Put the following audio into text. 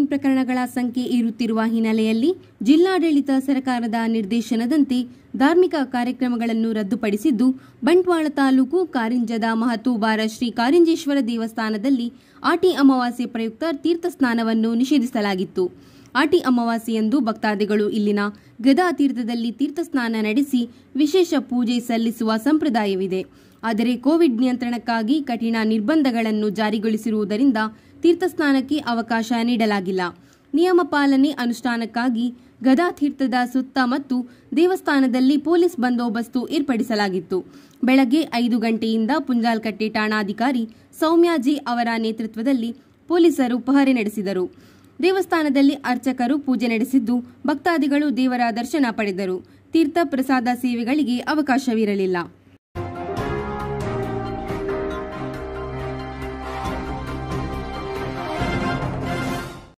ಪ್ರಕರಣಗಳ ಸಂಖ್ಯೆ ಏರುತ್ತಿರುವ ಹಿನ್ನೆಲೆಯಲ್ಲಿ ಜಿಲ್ಲಾಡಳಿತ ಸರ್ಕಾರದ ನಿರ್ದೇಶನದಂತೆ ಧಾರ್ಮಿಕ ಕಾರ್ಯಕ್ರಮಗಳನ್ನು ರದ್ದುಪಡಿಸಿದ್ದು ಬಂಟ್ವಾಳ ತಾಲೂಕು ಕಾರಿಂಜದ ಮಹತೂಬಾರ ಶ್ರೀ ಕಾರಿಂಜೇಶ್ವರ ದೇವಸ್ಥಾನದಲ್ಲಿ ಆಟಿ ಅಮಾವಾಸ್ಯೆ ಪ್ರಯುಕ್ತ ತೀರ್ಥ ಸ್ನಾನವನ್ನು ನಿಷೇಧಿಸಲಾಗಿತ್ತು ಆಟಿ ಅಮಾವಾಸ್ಯೆಯಂದು ಭಕ್ತಾದಿಗಳು ಇಲ್ಲಿನ ಗದಾ ತೀರ್ಥದಲ್ಲಿ ತೀರ್ಥ ಸ್ನಾನ ನಡೆಸಿ ವಿಶೇಷ ಪೂಜೆ ಸಲ್ಲಿಸುವ ಸಂಪ್ರದಾಯವಿದೆ ಆದರೆ ಕೋವಿಡ್ ನಿಯಂತ್ರಣಕ್ಕಾಗಿ ಕಠಿಣ ನಿರ್ಬಂಧಗಳನ್ನು ಜಾರಿಗೊಳಿಸಿರುವುದರಿಂದ ತೀರ್ಥಸ್ನಾನಕ್ಕೆ ಅವಕಾಶ ನೀಡಲಾಗಿಲ್ಲ ನಿಯಮ ಪಾಲನೆ ಅನುಷ್ಠಾನಕ್ಕಾಗಿ ಗದಾ ತೀರ್ಥದ ಸುತ್ತ ಮತ್ತು ದೇವಸ್ಥಾನದಲ್ಲಿ ಪೊಲೀಸ್ ಬಂದೋಬಸ್ತು ಏರ್ಪಡಿಸಲಾಗಿತ್ತು ಬೆಳಗ್ಗೆ ಐದು ಗಂಟೆಯಿಂದ ಪುಂಜಾಲ್ಕಟ್ಟೆ ಠಾಣಾಧಿಕಾರಿ ಸೌಮ್ಯ ಜಿ ಅವರ ನೇತೃತ್ವದಲ್ಲಿ ಪೊಲೀಸರು ಪಹರೆ ನಡೆಸಿದರು ದೇವಸ್ಥಾನದಲ್ಲಿ ಅರ್ಚಕರು ಪೂಜೆ ನಡೆಸಿದ್ದು ಭಕ್ತಾದಿಗಳು ದೇವರ ದರ್ಶನ ಪಡೆದರು ತೀರ್ಥ ಪ್ರಸಾದ ಸೇವೆಗಳಿಗೆ ಅವಕಾಶವಿರಲಿಲ್ಲ